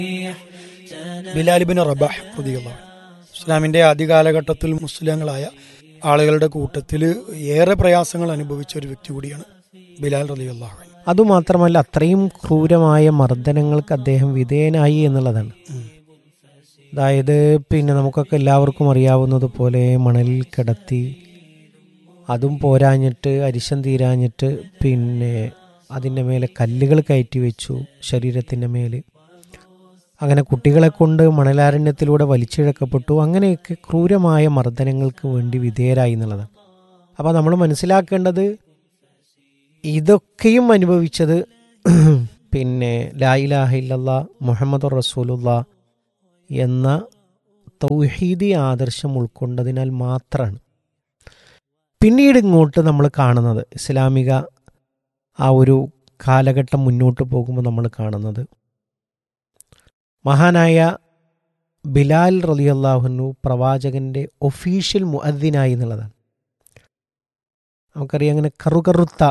ബിലാലിബിൻ റബാഹ് റളിയല്ലാഹു അൻഹു. ഇസ്ലാമിന്റെ ആദ്യ കാലഘട്ടത്തിൽ മുസ്ലിങ്ങളായ ആളുകളുടെ കൂട്ടത്തിൽ ഏറെ പ്രയാസങ്ങൾ അനുഭവിച്ച ഒരു വ്യക്തി കൂടിയാണ് ബിലാൽ റളിയല്ലാഹു അൻഹു. അതുമാത്രമല്ല അത്രയും ക്രൂരമായ മർദ്ദനങ്ങൾക്ക് അദ്ദേഹം വിധേയനായി എന്നുള്ളതാണ് ഉം. അതായത് പിന്നെ നമുക്കൊക്കെ എല്ലാവർക്കും അറിയാവുന്നത് പോലെ മണലിൽ കിടത്തി അതും പോരാഞ്ഞിട്ട് അരിശം തീരാഞ്ഞിട്ട് പിന്നെ അതിൻ്റെ മേലെ കല്ലുകൾ കയറ്റി വെച്ചു ശരീരത്തിൻ്റെ മേൽ അങ്ങനെ കുട്ടികളെ കൊണ്ട് മണലാരണ്യത്തിലൂടെ വലിച്ചിഴക്കപ്പെട്ടു അങ്ങനെയൊക്കെ ക്രൂരമായ മർദ്ദനങ്ങൾക്ക് വേണ്ടി വിധേയരായി എന്നുള്ളതാണ് അപ്പോൾ നമ്മൾ മനസ്സിലാക്കേണ്ടത് ഇതൊക്കെയും അനുഭവിച്ചത് പിന്നെ ലായിലാഹില്ല മുഹമ്മദ് റസൂലുള്ള എന്ന തൗഹീദി ആദർശം ഉൾക്കൊണ്ടതിനാൽ മാത്രമാണ് പിന്നീട് ഇങ്ങോട്ട് നമ്മൾ കാണുന്നത് ഇസ്ലാമിക ആ ഒരു കാലഘട്ടം മുന്നോട്ട് പോകുമ്പോൾ നമ്മൾ കാണുന്നത് മഹാനായ ബിലാൽ റലിയല്ലാഹുനു പ്രവാചകന്റെ ഒഫീഷ്യൽ മുഅദ്ദിനായി എന്നുള്ളതാണ് നമുക്കറിയാം അങ്ങനെ കറുകറുത്ത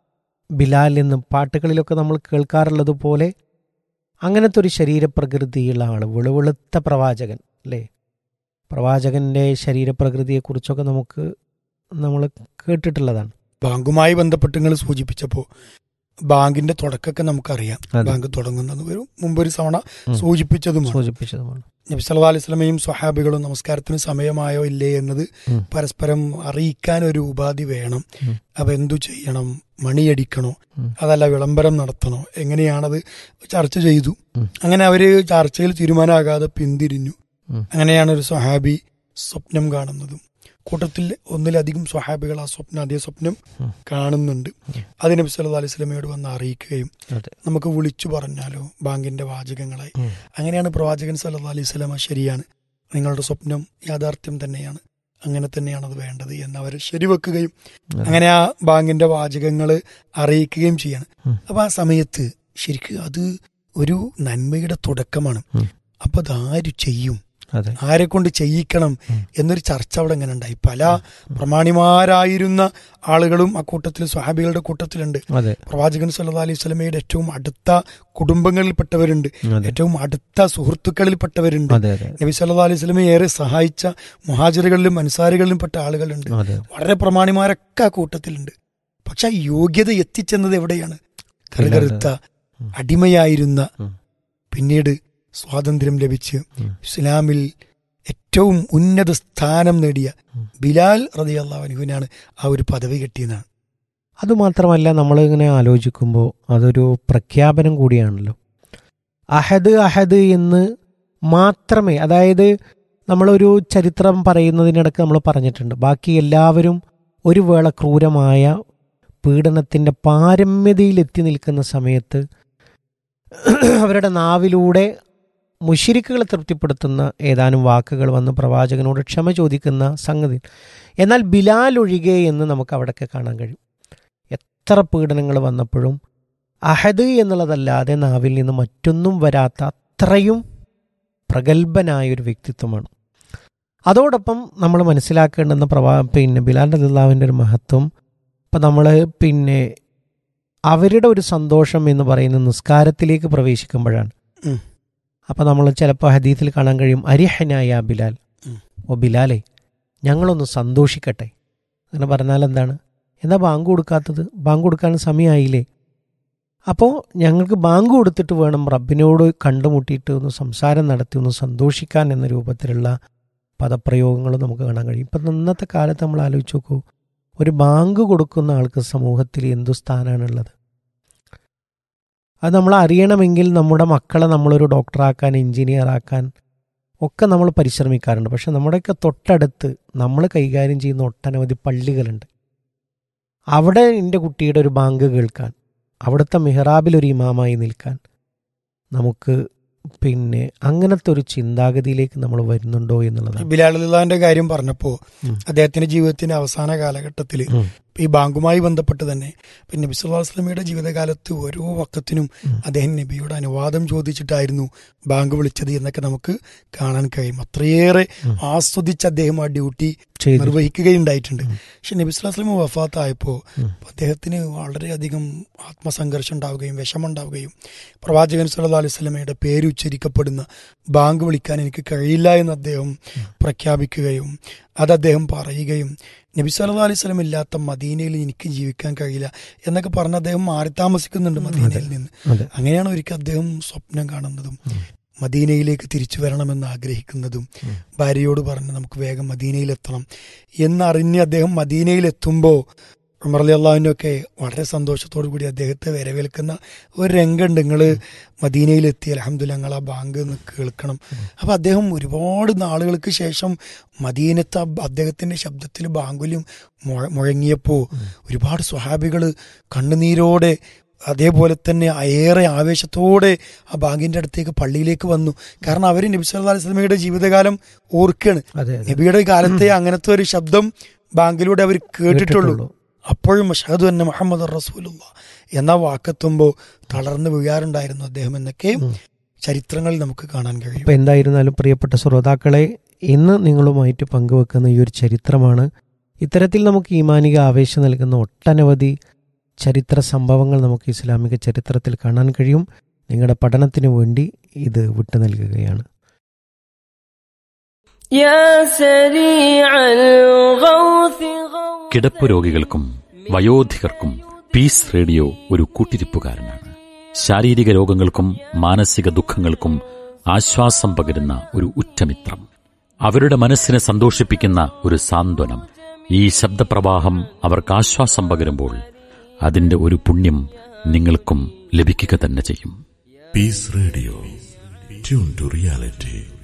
ബിലാൽ എന്ന് പാട്ടുകളിലൊക്കെ നമ്മൾ കേൾക്കാറുള്ളത് പോലെ അങ്ങനത്തെ ഒരു ശരീരപ്രകൃതിയുള്ള ആൾ വെളുവെളുത്ത പ്രവാചകൻ അല്ലേ പ്രവാചകന്റെ ശരീരപ്രകൃതിയെക്കുറിച്ചൊക്കെ നമുക്ക് നമ്മൾ കേട്ടിട്ടുള്ളതാണ് ബാങ്കുമായി ബന്ധപ്പെട്ട് നിങ്ങൾ സൂചിപ്പിച്ചപ്പോൾ ബാങ്കിന്റെ തുടക്കമൊക്കെ നമുക്കറിയാം അതെ. ബാങ്ക് തുടങ്ങുന്നത് ഒരു മുമ്പൊരു തവണ ഉം. സൂചിപ്പിച്ചതുമാണ് സൂചിപ്പിച്ചതുമാണ് നബി സല്ലല്ലാഹു അലൈഹി വസല്ലമയും സ്വഹാബികളും നമസ്കാരത്തിന് സമയമായോ ഇല്ലേ എന്നത് ഉം. പരസ്പരം അറിയിക്കാൻ ഒരു ഉപാധി വേണം ഉം. അപ്പൊ എന്തു ചെയ്യണം മണിയടിക്കണോ ഉം. അതല്ല വിളംബരം നടത്തണോ എങ്ങനെയാണത് ചർച്ച ചെയ്തു ഉം. അങ്ങനെ അവര് ചർച്ചയിൽ തീരുമാനമാകാതെ പിന്തിരിഞ്ഞു ഉം. അങ്ങനെയാണ് ഒരു സ്വഹാബി സ്വപ്നം കാണുന്നതും കൂട്ടത്തിൽ ഒന്നിലധികം സ്വഹാബികൾ ആ സ്വപ്നം അതേ സ്വപ്നം ഉം. കാണുന്നുണ്ട് അത് നബി സല്ലല്ലാഹു അലൈഹി വസല്ലമയോട് വന്ന് അറിയിക്കുകയും അതെ നമുക്ക് വിളിച്ചു പറഞ്ഞാലോ ബാങ്കിന്റെ വാചകങ്ങളായി ഉം. അങ്ങനെയാണ് പ്രവാചകൻ സല്ലല്ലാഹു അലൈഹി സ്വലാമ ശരിയാണ് നിങ്ങളുടെ സ്വപ്നം യാഥാർത്ഥ്യം തന്നെയാണ് അങ്ങനെ തന്നെയാണ് അത് വേണ്ടത് എന്ന് അവർ ശരിവെക്കുകയും അതെ. അങ്ങനെ ആ ബാങ്കിന്റെ വാചകങ്ങൾ അറിയിക്കുകയും ചെയ്യാണ് ഉം. അപ്പൊ ആ സമയത്ത് ശരിക്കും അത് ഒരു നന്മയുടെ തുടക്കമാണ് ഉം. അപ്പൊ അതാര് ചെയ്യും അതെ ആരെ കൊണ്ട് ചെയ്യിക്കണം ഉം. എന്നൊരു ചർച്ച അവിടെ ഇങ്ങനെ ഉണ്ടായി പല പ്രമാണിമാരായിരുന്ന ആളുകളും ആ കൂട്ടത്തിൽ സ്വഹാബികളുടെ കൂട്ടത്തിലുണ്ട് അതെ പ്രവാചകൻ സല്ലല്ലാഹു അലൈഹി സ്വലമയുടെ ഏറ്റവും അടുത്ത കുടുംബങ്ങളിൽപ്പെട്ടവരുണ്ട് അതെ ഏറ്റവും അടുത്ത സുഹൃത്തുക്കളിൽപ്പെട്ടവരുണ്ട് അതെ അതെ നബി സല്ലല്ലാഹു അലൈഹി സ്വലമെ ഏറെ സഹായിച്ച മുഹാജിറുകളിലും അൻസാരികളിലും പെട്ട ആളുകളുണ്ട് അതെ വളരെ പ്രമാണിമാരൊക്കെ ആ കൂട്ടത്തിലുണ്ട് പക്ഷെ ആ യോഗ്യത എത്തിച്ചെന്നത് എവിടെയാണ് കറുകറുത്ത ഉം. അടിമയായിരുന്ന ഉം. പിന്നീട് സ്വാതന്ത്ര്യം ലഭിച്ച് ഉം. ഇസ്ലാമിൽ ഏറ്റവും ഉന്നത സ്ഥാനം നേടിയ ഉം. ബിലാൽ റതിയല്ലാഹുവിനാണ് ആ ഒരു പദവി കിട്ടിയതാണ് അതുമാത്രമല്ല നമ്മൾ ഇങ്ങനെ ആലോചിക്കുമ്പോൾ അതൊരു പ്രഖ്യാപനം കൂടിയാണല്ലോ അഹദ് അഹദ് എന്ന് മാത്രമേ അതായത് നമ്മളൊരു ചരിത്രം പറയുന്നതിനിടക്ക് നമ്മൾ പറഞ്ഞിട്ടുണ്ട് ബാക്കി എല്ലാവരും ഒരു വേള ക്രൂരമായ പീഡനത്തിൻ്റെ പാരമ്യതയിൽ എത്തി നിൽക്കുന്ന സമയത്ത് അവരുടെ നാവിലൂടെ മുഷിരിക്കുകളെ തൃപ്തിപ്പെടുത്തുന്ന ഏതാനും വാക്കുകൾ വന്ന് പ്രവാചകനോട് ക്ഷമ ചോദിക്കുന്ന സംഗതി എന്നാൽ ബിലാൽ ഒഴികെ എന്ന് നമുക്ക് അവിടെയൊക്കെ കാണാൻ കഴിയും എത്ര പീഡനങ്ങൾ വന്നപ്പോഴും അഹദ് എന്നുള്ളതല്ലാതെ നാവിൽ നിന്ന് മറ്റൊന്നും വരാത്ത അത്രയും പ്രഗത്ഭനായ ഒരു വ്യക്തിത്വമാണ് അതോടൊപ്പം നമ്മൾ മനസ്സിലാക്കേണ്ടുന്ന പ്രവാ പിന്നെ ബിലാൽ റദിള്ളാവിൻ്റെ ഒരു മഹത്വം ഇപ്പം നമ്മൾ പിന്നെ അവരുടെ ഒരു സന്തോഷം എന്ന് പറയുന്ന നിസ്കാരത്തിലേക്ക് പ്രവേശിക്കുമ്പോഴാണ് ഉം. അപ്പം നമ്മൾ ചിലപ്പോൾ ഹദീത്തിൽ കാണാൻ കഴിയും അരിഹനായ ബിലാൽ ഉം. ഓ ബിലാലെ ഞങ്ങളൊന്ന് സന്തോഷിക്കട്ടെ അങ്ങനെ പറഞ്ഞാൽ എന്താണ് എന്താ ബാങ്ക് കൊടുക്കാത്തത് ബാങ്ക് കൊടുക്കാൻ സമയമായില്ലേ അപ്പോൾ ഞങ്ങൾക്ക് ബാങ്ക് കൊടുത്തിട്ട് വേണം റബ്ബിനോട് കണ്ടുമുട്ടിയിട്ട് ഒന്ന് സംസാരം നടത്തി ഒന്ന് സന്തോഷിക്കാൻ എന്ന രൂപത്തിലുള്ള പദപ്രയോഗങ്ങൾ നമുക്ക് കാണാൻ കഴിയും ഇപ്പം ഇന്നത്തെ കാലത്ത് നമ്മൾ ആലോചിച്ച് നോക്കൂ ഒരു ബാങ്ക് കൊടുക്കുന്ന ആൾക്ക് സമൂഹത്തിൽ എന്തു സ്ഥാനമാണുള്ളത് അത് നമ്മൾ അറിയണമെങ്കിൽ നമ്മുടെ മക്കളെ നമ്മളൊരു ഡോക്ടറാക്കാൻ എഞ്ചിനീയർ ആക്കാൻ ഒക്കെ നമ്മൾ പരിശ്രമിക്കാറുണ്ട് പക്ഷെ നമ്മുടെയൊക്കെ തൊട്ടടുത്ത് നമ്മൾ കൈകാര്യം ചെയ്യുന്ന ഒട്ടനവധി പള്ളികളുണ്ട് അവിടെ എൻ്റെ കുട്ടിയുടെ ഒരു ബാങ്ക് കേൾക്കാൻ അവിടുത്തെ മെഹ്റാബിൽ ഒരു ഇമാമായി നിൽക്കാൻ നമുക്ക് പിന്നെ അങ്ങനത്തെ ഒരു ചിന്താഗതിയിലേക്ക് നമ്മൾ വരുന്നുണ്ടോ എന്നുള്ളതാണ് ബിലാൽ അലിള്ളാന്റെ കാര്യം പറഞ്ഞപ്പോ ഉം. അദ്ദേഹത്തിന്റെ ജീവിതത്തിന്റെ അവസാന കാലഘട്ടത്തിൽ ഉം. ഈ ബാങ്കുമായി ബന്ധപ്പെട്ട് തന്നെ പിന്നെ നബി സല്ലല്ലാഹു അലൈഹി വസല്ലമയുടെ ജീവിതകാലത്ത് ഓരോ വക്കത്തിനും ഉം. അദ്ദേഹം നബിയുടെ അനുവാദം ചോദിച്ചിട്ടായിരുന്നു ബാങ്ക് വിളിച്ചത് എന്നൊക്കെ നമുക്ക് കാണാൻ കഴിയും അത്രയേറെ ഉം. ആസ്വദിച്ച് അദ്ദേഹം ആ ഡ്യൂട്ടി ചെയ്തു. നിർവഹിക്കുകയുണ്ടായിട്ടുണ്ട് പക്ഷെ നബി സ്വലാസ്ലം വഫാത്തായപ്പോൾ അദ്ദേഹത്തിന് വളരെയധികം ആത്മസംഘർഷം ഉണ്ടാവുകയും വിഷമുണ്ടാവുകയും പ്രവാചകൻ സല്ലല്ലാഹു അലൈഹി വസല്ലമയുടെ പേര് ഉച്ചരിക്കപ്പെടുന്ന ബാങ്ക് വിളിക്കാൻ എനിക്ക് കഴിയില്ല എന്ന് അദ്ദേഹം പ്രഖ്യാപിക്കുകയും അത് അദ്ദേഹം പറയുകയും നബി സല്ലല്ലാഹു അലൈഹി വസല്ലം ഇല്ലാത്ത മദീനയിൽ എനിക്ക് ജീവിക്കാൻ കഴിയില്ല എന്നൊക്കെ പറഞ്ഞ് അദ്ദേഹം മാറി താമസിക്കുന്നുണ്ട് മദീനയിൽ നിന്ന് അതെ അങ്ങനെയാണ് ഒരിക്കൽ അദ്ദേഹം സ്വപ്നം കാണുന്നതും മദീനയിലേക്ക് തിരിച്ചു വരണമെന്ന് ആഗ്രഹിക്കുന്നതും ഭാര്യയോട് പറഞ്ഞ് നമുക്ക് വേഗം മദീനയിലെത്തണം എന്നറിഞ്ഞ് അദ്ദേഹം മദീനയിലെത്തുമ്പോൾ ഉമർലി അള്ളാഹുവിനൊക്കെ വളരെ സന്തോഷത്തോടു കൂടി അദ്ദേഹത്തെ വരവേൽക്കുന്ന ഒരു രംഗമുണ്ട് നിങ്ങൾ മദീനയിലെത്തി അലഹമ്മദില്ല ഞങ്ങൾ ആ ബാങ്ക് ഒന്ന് കേൾക്കണം അപ്പം അദ്ദേഹം ഒരുപാട് നാളുകൾക്ക് ശേഷം മദീനത്തെ ആ അദ്ദേഹത്തിൻ്റെ ശബ്ദത്തിൽ ബാങ്കുലും മുഴ മുഴങ്ങിയപ്പോൾ ഒരുപാട് സ്വഹാബികൾ കണ്ണുനീരോടെ അതേപോലെ തന്നെ ഏറെ ആവേശത്തോടെ ആ ബാങ്കിന്റെ അടുത്തേക്ക് പള്ളിയിലേക്ക് വന്നു കാരണം അവർ നബി സല്ലല്ലാഹു അലൈഹി വസല്ലമയുടെ ജീവിതകാലം ഓർക്കാണ് അതെ അതെ നബിയുടെ കാലത്തെ അങ്ങനത്തെ ഒരു ശബ്ദം ബാങ്കിലൂടെ അവർ കേട്ടിട്ടുള്ളൂ കേട്ടിട്ടുള്ളൂ. അപ്പോഴും ഷഹദു അന്ന മുഹമ്മദ് റസൂലുള്ള എന്ന വാക്കെത്തുമ്പോൾ തളർന്നു വീഴാറുണ്ടായിരുന്നു അദ്ദേഹം എന്നൊക്കെ ചരിത്രങ്ങളിൽ നമുക്ക് കാണാൻ കഴിയും അപ്പോൾ എന്തായിരുന്നാലും പ്രിയപ്പെട്ട ശ്രോതാക്കളെ ഇന്ന് നിങ്ങളുമായിട്ട് പങ്കുവെക്കുന്ന ഈ ഒരു ചരിത്രമാണ് ഇത്തരത്തിൽ നമുക്ക് ഈമാനിക ആവേശം നൽകുന്ന ഒട്ടനവധി ചരിത്ര സംഭവങ്ങൾ നമുക്ക് ഇസ്ലാമിക ചരിത്രത്തിൽ കാണാൻ കഴിയും നിങ്ങളുടെ പഠനത്തിന് വേണ്ടി ഇത് വിട്ടു നൽകുകയാണ് يا سريع الغوث غوث കിടപ്പ് രോഗികൾക്കും വയോധികർക്കും പീസ് റേഡിയോ ഒരു കൂട്ടിരിപ്പുകാരനാണ് ശാരീരിക രോഗങ്ങൾക്കും മാനസിക ദുഃഖങ്ങൾക്കും ആശ്വാസം പകരുന്ന ഒരു ഉറ്റമിത്രം അവരുടെ മനസ്സിനെ സന്തോഷിപ്പിക്കുന്ന ഒരു സാന്ത്വനം ഈ ശബ്ദപ്രവാഹം അവർക്ക് ആശ്വാസം പകരുമ്പോൾ അതിന്റെ ഒരു പുണ്യം നിങ്ങൾക്കും ലഭിക്കുക തന്നെ ചെയ്യും Peace Radio. Tune to reality.